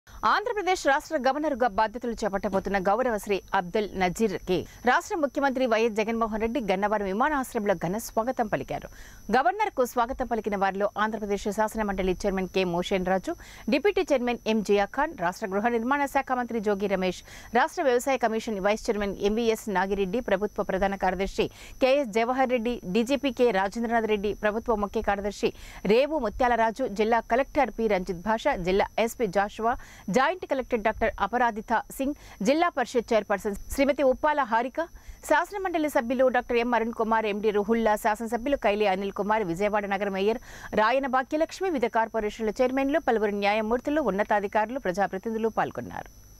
ఆంధ్రప్రదేశ్ రాష్ట్ర గవర్నర్గా బాధ్యతలు చేపట్టబోతున్న గౌరవ శ్రీ అబ్దుల్ నజీర్ కి రాష్ట్ర ముఖ్యమంత్రి వైఎస్ జగన్మోహన్ రెడ్డి గన్నవరం విమానాశ్రయంలో ఘన స్వాగతం పలికారు గవర్నర్ కు స్వాగతం పలికిన వారిలో ఆంధ్రప్రదేశ్ శాసన మండలి చైర్మన్ కె మోషన్ రాజు deputy chairman M Jiya Khan రాష్ట్ర గృహ నిర్మాణ శాఖ మంత్రి జోగి రమేష్ రాష్ట్ర వ్యవసాయ commission vice chairman MVS Nagireddy ప్రభుత్వ ప్రధాన కార్యదర్శి K S Jawahar Reddy DGP K Rajendranath Reddy ప్రభుత్వ ముఖ్య కార్యదర్శి రేవు ముత్యాలరాజు జిల్లా కలెక్టర్ పి రంజిత్ భాష జిల్లా SP Joshua joint collector doctor Aparajita Singh Zilla Parishad chairperson Shrimati Uppala Harika శాసనమండలి సభ్యులు doctor M Arun Kumar MD Ruhulla శాసనసభ్యులు కైలి అనిల్ కుమార్ విజయవాడ నగర మేయర్ రాయన భాగ్యలక్ష్మి వివిధ కార్పొరేషన్ల చైర్మన్లు పలువురు న్యాయమూర్తులు ఉన్నతాధికారులు ప్రజాప్రతినిధులు పాల్గొన్నారు